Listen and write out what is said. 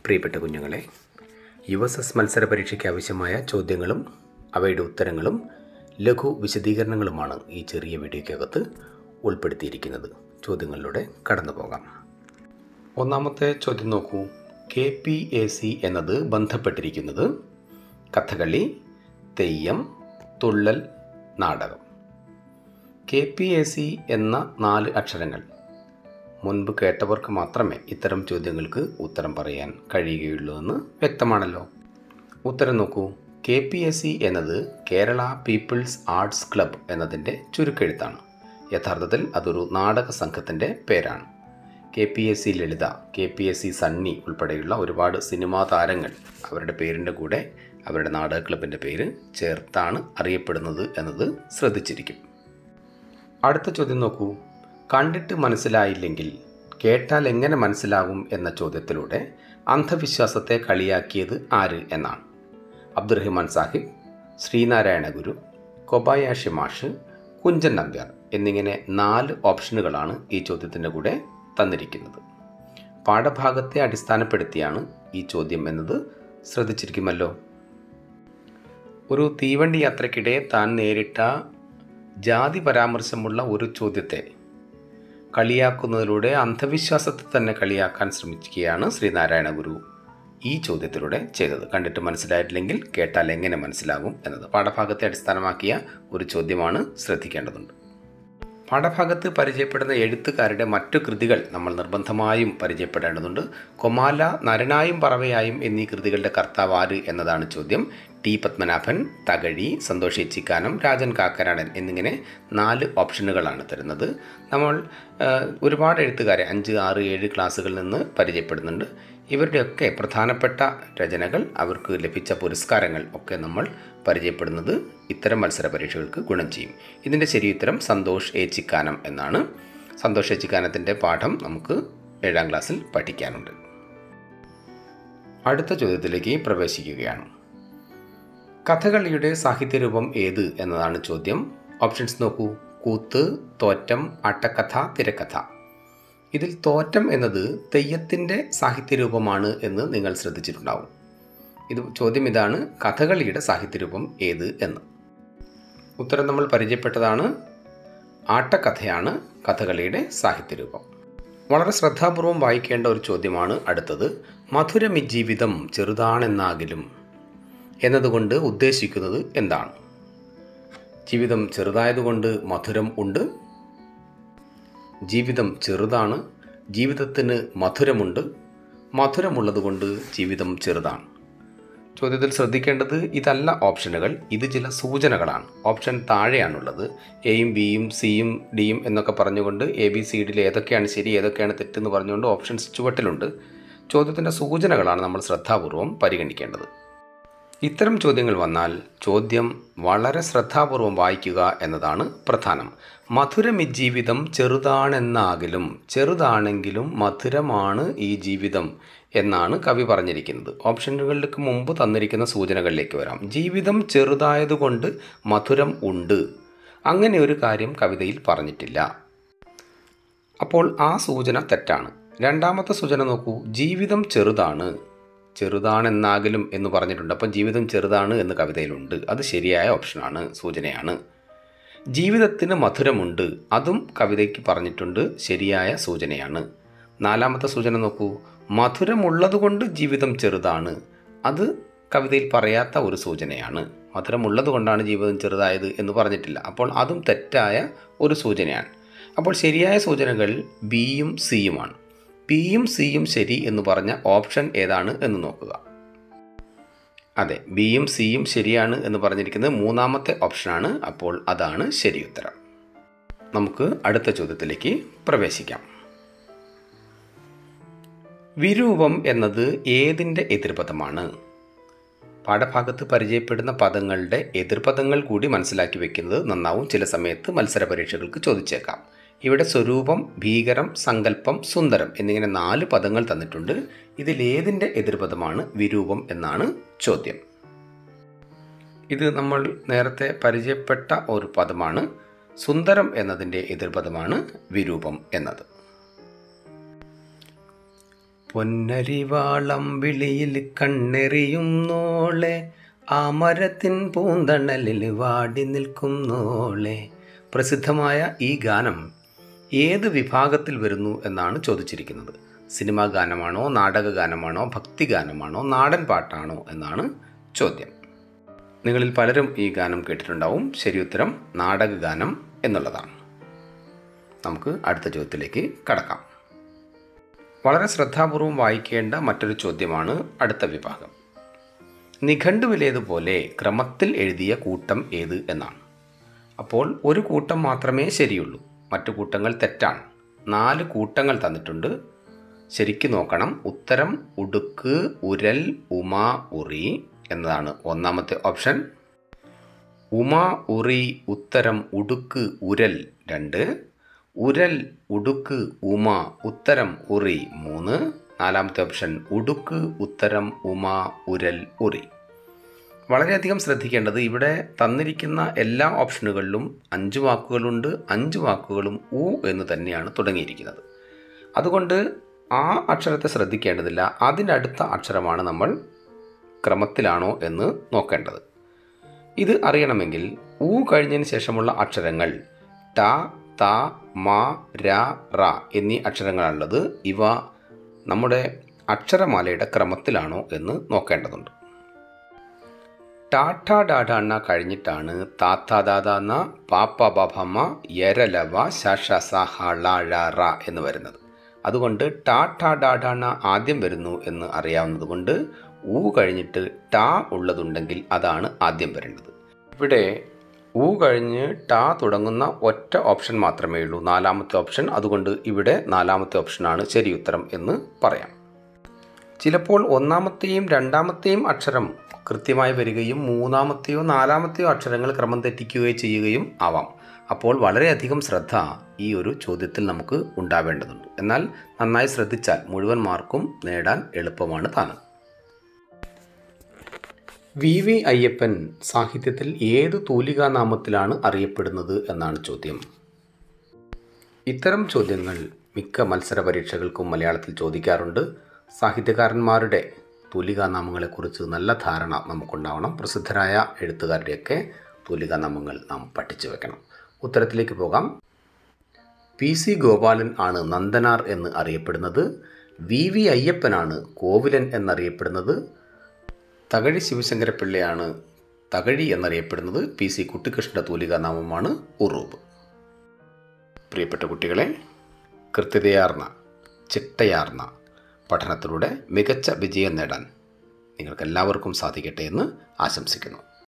പ്രിയപ്പെട്ട കുഞ്ഞുങ്ങളെ U S S മത്സര പരീക്ഷയ്ക്ക് ആവശ്യമായ ചോദ്യങ്ങളും അവയുടെ ഉത്തരങ്ങളും ലഘു വിശദീകരണങ്ങളുമാണ് ഈ ചെറിയ വീഡിയോയ്ക്കകത്ത് ഉൾപ്പെടുത്തിയിരിക്കുന്നത് ചോദ്യങ്ങളിലൂടെ കടന്നു പോകാം ഒന്നാമത്തെ ചോദ്യം നോക്കൂ കെ പി എ സി എന്നത് ബന്ധപ്പെട്ടിരിക്കുന്നത് കഥകളി തെയ്യം തുള്ളൽ നാടകം കെ പി എ സി എന്ന നാല് അക്ഷരങ്ങൾ മുൻപ് കേട്ടവർക്ക് മാത്രമേ ഇത്തരം ചോദ്യങ്ങൾക്ക് ഉത്തരം പറയാൻ കഴിയുകയുള്ളൂ എന്ന് വ്യക്തമാണല്ലോ ഉത്തരം നോക്കൂ കെ പി എസ് സി എന്നത് കേരള പീപ്പിൾസ് ആർട്സ് ക്ലബ് എന്നതിൻ്റെ ചുരുക്കെഴുത്താണ് യഥാർത്ഥത്തിൽ അതൊരു നാടക സംഘത്തിൻ്റെ പേരാണ് K P S C Lalitha K P S C Sunny ഉൾപ്പെടെയുള്ള ഒരുപാട് സിനിമാ താരങ്ങൾ അവരുടെ പേരിൻ്റെ കൂടെ അവരുടെ നാടക ക്ലബിൻ്റെ പേര് ചേർത്താണ് അറിയപ്പെടുന്നത് എന്നത് ശ്രദ്ധിച്ചിരിക്കും അടുത്ത ചോദ്യം നോക്കൂ കണ്ടിട്ട് മനസ്സിലായില്ലെങ്കിൽ കേട്ടാൽ എങ്ങനെ മനസ്സിലാകും എന്ന ചോദ്യത്തിലൂടെ അന്ധവിശ്വാസത്തെ കളിയാക്കിയത് ആര് എന്നാണ് അബ്ദുറഹിമാൻ സാഹിബ് ശ്രീനാരായണ ഗുരു കൊബായാഷി മാഷ് കുഞ്ചൻ നമ്പ്യാർ എന്നിങ്ങനെ നാല് ഓപ്ഷനുകളാണ് ഈ ചോദ്യത്തിൻ്റെ കൂടെ തന്നിരിക്കുന്നത് പാഠഭാഗത്തെ അടിസ്ഥാനപ്പെടുത്തിയാണ് ഈ ചോദ്യം എന്നത് ശ്രദ്ധിച്ചിരിക്കുമല്ലോ ഒരു തീവണ്ടി യാത്രയ്ക്കിടെ താൻ നേരിട്ട ജാതി പരാമർശമുള്ള ഒരു ചോദ്യത്തെ കളിയാക്കുന്നതിലൂടെ അന്ധവിശ്വാസത്തെ തന്നെ കളിയാക്കാൻ ശ്രമിക്കുകയാണ് ശ്രീനാരായണ ഗുരു ഈ ചോദ്യത്തിലൂടെ ചെയ്തത് കണ്ടിട്ട് മനസ്സിലായിട്ടില്ലെങ്കിൽ കേട്ടാൽ എങ്ങനെ മനസ്സിലാകും എന്നത് പാഠഭാഗത്തെ അടിസ്ഥാനമാക്കിയ ഒരു ചോദ്യമാണ് ശ്രദ്ധിക്കേണ്ടതുണ്ട് പാഠഭാഗത്ത് പരിചയപ്പെടുന്ന എഴുത്തുകാരുടെ മറ്റു കൃതികൾ നമ്മൾ നിർബന്ധമായും പരിചയപ്പെടേണ്ടതുണ്ട് കൊമാല നരനായും പറവയായും എന്നീ കൃതികളുടെ കർത്താവ് ആര് എന്നതാണ് ചോദ്യം ടി പത്മനാഭൻ തകഴി സന്തോഷ് ചിക്കാനം രാജൻ കാക്കനാടൻ എന്നിങ്ങനെ നാല് ഓപ്ഷനുകളാണ് തരുന്നത് നമ്മൾ ആ, ഒരുപാട് എഴുത്തുകാരെ അഞ്ച് ആറ് ഏഴ് ക്ലാസ്സുകളിൽ നിന്ന് പരിചയപ്പെടുന്നുണ്ട് ഇവരുടെയൊക്കെ പ്രധാനപ്പെട്ട രചനകൾ അവർക്ക് ലഭിച്ച പുരസ്കാരങ്ങൾ ഒക്കെ നമ്മൾ പരിചയപ്പെടുന്നത് ഇത്തരം മത്സര പരീക്ഷകൾക്ക് ഗുണം ചെയ്യും ഇതിൻ്റെ ശരിയുത്തരം സന്തോഷ് എ ചിക്കാനം എന്നാണ് സന്തോഷ് എ ചിക്കാനത്തിൻ്റെ പാഠം നമുക്ക് ഏഴാം ക്ലാസ്സിൽ പഠിക്കാനുണ്ട് അടുത്ത ചോദ്യത്തിലേക്ക് പ്രവേശിക്കുകയാണ് കഥകളിയുടെ സാഹിത്യരൂപം ഏത് എന്നതാണ് ചോദ്യം ഓപ്ഷൻസ് നോക്കൂ കൂത്ത് തോറ്റം അട്ടക്കഥ തിരക്കഥ ഇതിൽ തോറ്റം എന്നത് തെയ്യത്തിൻ്റെ സാഹിത്യരൂപമാണ് എന്ന് നിങ്ങൾ ശ്രദ്ധിച്ചിട്ടുണ്ടാവും ഇത് ചോദ്യം ഇതാണ് കഥകളിയുടെ സാഹിത്യരൂപം ഏത് എന്ന് ഉത്തരം നമ്മൾ പരിചയപ്പെട്ടതാണ് ആട്ടക്കഥയാണ് കഥകളിയുടെ സാഹിത്യരൂപം വളരെ ശ്രദ്ധാപൂർവം വായിക്കേണ്ട ഒരു ചോദ്യമാണ് അടുത്തത് മധുരമി ജീവിതം ചെറുതാണെന്നാകിലും എന്നതുകൊണ്ട് ഉദ്ദേശിക്കുന്നത് എന്താണ് ജീവിതം ചെറുതായതുകൊണ്ട് മധുരം ഉണ്ട് ജീവിതം ചെറുതാണ് ജീവിതത്തിന് മധുരമുണ്ട് മധുരമുള്ളതുകൊണ്ട് ജീവിതം ചെറുതാണ് ചോദ്യത്തിൽ ശ്രദ്ധിക്കേണ്ടത് ഇതല്ല ഓപ്ഷനുകൾ ഇത് ചില സൂചനകളാണ് ഓപ്ഷൻ താഴെയാണുള്ളത് എയും ബിയും സിയും ഡിയും എന്നൊക്കെ പറഞ്ഞുകൊണ്ട് എ ബി സി ഡിയിൽ ഏതൊക്കെയാണ് ശരി ഏതൊക്കെയാണ് തെറ്റെന്ന് പറഞ്ഞുകൊണ്ട് ഓപ്ഷൻസ് ചുവട്ടിലുണ്ട് ചോദ്യത്തിൻ്റെ സൂചനകളാണ് നമ്മൾ ശ്രദ്ധാപൂർവം പരിഗണിക്കേണ്ടത് ഇത്തരം ചോദ്യങ്ങൾ വന്നാൽ ചോദ്യം വളരെ ശ്രദ്ധാപൂർവം വായിക്കുക എന്നതാണ് പ്രധാനം മധുരമി ജീവിതം ചെറുതാണെന്നാകിലും ചെറുതാണെങ്കിലും മധുരമാണ് ഈ ജീവിതം എന്നാണ് കവി പറഞ്ഞിരിക്കുന്നത് ഓപ്ഷനുകളിലേക്ക് മുമ്പ് തന്നിരിക്കുന്ന സൂചനകളിലേക്ക് വരാം ജീവിതം ചെറുതായതുകൊണ്ട് മധുരം ഉണ്ട് അങ്ങനെ ഒരു കാര്യം കവിതയിൽ പറഞ്ഞിട്ടില്ല അപ്പോൾ ആ സൂചന തെറ്റാണ് രണ്ടാമത്തെ സൂചന നോക്കൂ ജീവിതം ചെറുതാണ് ചെറുതാണെന്നാകിലും എന്ന് പറഞ്ഞിട്ടുണ്ട് അപ്പം ജീവിതം ചെറുതാണ് എന്ന് കവിതയിലുണ്ട് അത് ശരിയായ ഓപ്ഷനാണ് സൂചനയാണ് ജീവിതത്തിന് മധുരമുണ്ട് അതും കവിതയ്ക്ക് പറഞ്ഞിട്ടുണ്ട് ശരിയായ സൂചനയാണ് നാലാമത്തെ സൂചന നോക്കൂ മധുരമുള്ളതുകൊണ്ട് ജീവിതം ചെറുതാണ് അത് കവിതയിൽ പറയാത്ത ഒരു സൂചനയാണ് മധുരമുള്ളത് കൊണ്ടാണ് ജീവിതം ചെറുതായത് എന്ന് പറഞ്ഞിട്ടില്ല അപ്പോൾ അതും തെറ്റായ ഒരു സൂചനയാണ് അപ്പോൾ ശരിയായ സൂചനകൾ ബിയും സിയുമാണ് പിയും സിയും ശരി എന്ന് പറഞ്ഞ ഓപ്ഷൻ ഏതാണ് എന്ന് നോക്കുക അതെ ബിയും സിയും ശരിയാണ് എന്ന് പറഞ്ഞിരിക്കുന്നത് മൂന്നാമത്തെ ഓപ്ഷനാണ് അപ്പോൾ അതാണ് ശരി ഉത്തരം നമുക്ക് അടുത്ത ചോദ്യത്തിലേക്ക് പ്രവേശിക്കാം വിരൂപം എന്നത് ഏതിൻ്റെ എതിർപദമാണ് പാഠഭാഗത്ത് പരിചയപ്പെടുന്ന പദങ്ങളുടെ എതിർപദങ്ങൾ കൂടി മനസ്സിലാക്കി വെക്കുന്നത് നന്നാവും ചില സമയത്ത് മത്സര പരീക്ഷകൾക്ക് ചോദിച്ചേക്കാം ഇവിടെ സ്വരൂപം ഭീകരം സങ്കല്പം സുന്ദരം എന്നിങ്ങനെ നാല് പദങ്ങൾ തന്നിട്ടുണ്ട് ഇതിലേതിൻ്റെ എതിർപദമാണ് വിരൂപം എന്നാണ് ചോദ്യം ഇത് നമ്മൾ നേരത്തെ പരിചയപ്പെട്ട ഒരു പദമാണ് സുന്ദരം എന്നതിൻ്റെ എതിർപദമാണ് വിരൂപം എന്നത് പൊന്നരിവാളം വിളിയിൽ കണ്ണെറിയുന്നോളെ ആ മരത്തിൻ പൂന്തണലിൽ വാടി നിൽക്കുന്നോളെ പ്രസിദ്ധമായ ഈ ഗാനം ഏത് വിഭാഗത്തിൽ വരുന്നു എന്നാണ് ചോദിച്ചിരിക്കുന്നത് സിനിമാ ഗാനമാണോ നാടക ഗാനമാണോ ഭക്തി ഗാനമാണോ നാടൻ പാട്ടാണോ എന്നാണ് ചോദ്യം നിങ്ങളിൽ പലരും ഈ ഗാനം കേട്ടിട്ടുണ്ടാവും ശരി ഉത്തരം നാടക ഗാനം എന്നുള്ളതാണ് നമുക്ക് അടുത്ത ചോദ്യത്തിലേക്ക് കടക്കാം വളരെ ശ്രദ്ധാപൂർവം വായിക്കേണ്ട മറ്റൊരു ചോദ്യമാണ് അടുത്ത വിഭാഗം നിഘണ്ടുവിലേതുപോലെ ക്രമത്തിൽ എഴുതിയ കൂട്ടം ഏത് എന്നാണ് അപ്പോൾ ഒരു കൂട്ടം മാത്രമേ ശരിയുള്ളൂ മറ്റു കൂട്ടങ്ങൾ തെറ്റാണ് നാല് കൂട്ടങ്ങൾ തന്നിട്ടുണ്ട് ശരിക്കു നോക്കണം ഉത്തരം ഉടുക്ക് ഉരൽ ഉമ ഉറി എന്നതാണ് ഒന്നാമത്തെ ഓപ്ഷൻ ഉമ ഉറി ഉത്തരം ഉടുക്ക് ഉരൽ രണ്ട് ഉരൽ ഉടുക്ക് ഉമ ഉത്തരം ഉറി മൂന്ന് നാലാമത്തെ ഓപ്ഷൻ ഉടുക്ക് ഉത്തരം ഉമ ഉരൽ ഉറി വളരെയധികം ശ്രദ്ധിക്കേണ്ടത് ഇവിടെ തന്നിരിക്കുന്ന എല്ലാ ഓപ്ഷനുകളിലും അഞ്ച് വാക്കുകളുണ്ട് അഞ്ച് വാക്കുകളും ഉ എന്ന് തന്നെയാണ് തുടങ്ങിയിരിക്കുന്നത് അതുകൊണ്ട് ആ അക്ഷരത്തെ ശ്രദ്ധിക്കേണ്ടതില്ല അതിനടുത്ത അക്ഷരമാണ് നമ്മൾ ക്രമത്തിലാണോ എന്ന് നോക്കേണ്ടത് ഇത് അറിയണമെങ്കിൽ ഊ കഴിഞ്ഞതിന് ശേഷമുള്ള അക്ഷരങ്ങൾ ട ത മ ര റ എന്നീ അക്ഷരങ്ങളാണുള്ളത് ഇവ നമ്മുടെ അക്ഷരമാലയുടെ ക്രമത്തിലാണോ എന്ന് നോക്കേണ്ടതുണ്ട് ടാഠ ഡാഡാണ്ണ കഴിഞ്ഞിട്ടാണ് താത്ത ദാദാന്ന പാപ്പ ബഭമ്മ യരലവ ശഷ സഹ ള ഴ റ എന്ന് വരുന്നത് അതുകൊണ്ട് ടാഠ ഡാഡാണ്ണ ആദ്യം വരുന്നു എന്ന് അറിയാവുന്നതുകൊണ്ട് ഊ കഴിഞ്ഞിട്ട് ടാ ഉള്ളതുണ്ടെങ്കിൽ അതാണ് ആദ്യം വരേണ്ടത് ഇവിടെ ഊ കഴിഞ്ഞ് ടാ തുടങ്ങുന്ന ഒറ്റ ഓപ്ഷൻ മാത്രമേ ഉള്ളൂ നാലാമത്തെ ഓപ്ഷൻ അതുകൊണ്ട് ഇവിടെ നാലാമത്തെ ഓപ്ഷനാണ് ശരി ഉത്തരം എന്ന് പറയാം ചിലപ്പോൾ ഒന്നാമത്തെയും രണ്ടാമത്തെയും അക്ഷരം കൃത്യമായി വരികയും മൂന്നാമത്തെയോ നാലാമത്തെയോ അക്ഷരങ്ങൾ ക്രമം തെറ്റിക്കുകയോ ചെയ്യുകയും ആവാം അപ്പോൾ വളരെയധികം ശ്രദ്ധ ഈ ഒരു ചോദ്യത്തിൽ നമുക്ക് ഉണ്ടാവേണ്ടതുണ്ട് എന്നാൽ നന്നായി ശ്രദ്ധിച്ചാൽ മുഴുവൻ മാർക്കും നേടാൻ എളുപ്പമാണ് താനും വി വി അയ്യപ്പൻ സാഹിത്യത്തിൽ ഏത് തൂലികാനാമത്തിലാണ് അറിയപ്പെടുന്നത് എന്നാണ് ചോദ്യം ഇത്തരം ചോദ്യങ്ങൾ മിക്ക മത്സര പരീക്ഷകൾക്കും മലയാളത്തിൽ ചോദിക്കാറുണ്ട് സാഹിത്യകാരന്മാരുടെ തൂലികാനാമങ്ങളെക്കുറിച്ച് നല്ല ധാരണ നമുക്കുണ്ടാവണം പ്രസിദ്ധരായ എഴുത്തുകാരുടെയൊക്കെ തൂലികാനാമങ്ങൾ നാം പഠിച്ചു വെക്കണം ഉത്തരത്തിലേക്ക് പോകാം പി സി ഗോപാലൻ ആണ് നന്ദനാർ എന്ന് അറിയപ്പെടുന്നത് വി വി അയ്യപ്പനാണ് കോവിലൻ എന്നറിയപ്പെടുന്നത് തകഴി ശിവശങ്കരപ്പിള്ളയാണ് തകഴി എന്നറിയപ്പെടുന്നത് പി സി കുട്ടിക്കൃഷ്ണൻ്റെ തൂലികാനാമമാണ് ഉറൂബ് പ്രിയപ്പെട്ട കുട്ടികളെ കൃത്യതയാർന്ന ചിട്ടയാർന്ന പഠനത്തിലൂടെ മികച്ച വിജയം നേടാൻ നിങ്ങൾക്കെല്ലാവർക്കും സാധിക്കട്ടെ എന്ന് ആശംസിക്കുന്നു